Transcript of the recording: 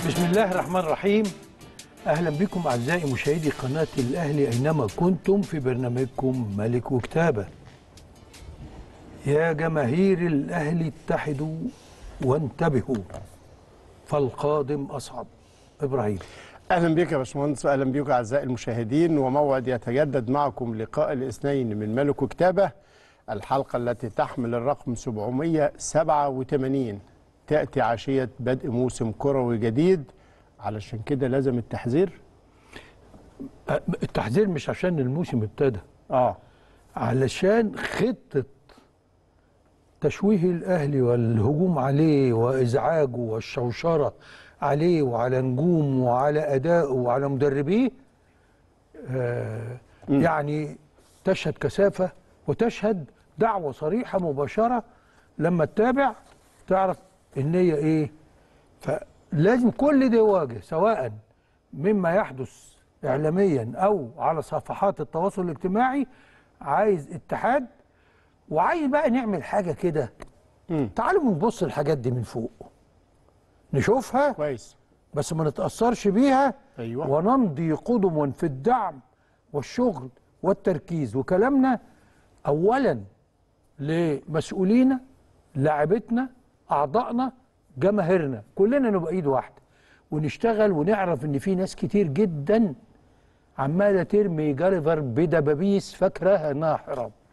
بسم الله الرحمن الرحيم اهلا بكم اعزائي مشاهدي قناه الاهلي اينما كنتم في برنامجكم ملك وكتابه يا جماهير الاهلي اتحدوا وانتبهوا فالقادم اصعب ابراهيم اهلا بك يا باشمهندس واهلا بكم اعزائي المشاهدين وموعد يتجدد معكم لقاء الاثنين من ملك وكتابه الحلقه التي تحمل الرقم 787 تاتي عشيه بدء موسم كروي جديد علشان كده لازم التحذير أه، التحذير مش عشان الموسم ابتدى اه علشان خطه تشويه الاهلي والهجوم عليه وازعاجه والشوشره عليه وعلى نجومه وعلى ادائه وعلى مدربيه آه يعني تشهد كثافه وتشهد دعوه صريحه مباشره لما تتابع تعرف ان هي ايه فلازم كل ده يواجه سواء مما يحدث اعلاميا او على صفحات التواصل الاجتماعي عايز اتحاد وعايز بقى نعمل حاجه كده مم. تعالوا نبص الحاجات دي من فوق نشوفها كويس بس ما نتاثرش بيها أيوة. ونمضي قدما في الدعم والشغل والتركيز وكلامنا اولا لمسؤولينا لاعبتنا اعضائنا جماهيرنا كلنا نبقى ايد واحده ونشتغل ونعرف ان في ناس كتير جدا عماله ترمي جاريفر بدبابيس فاكراها انها حرام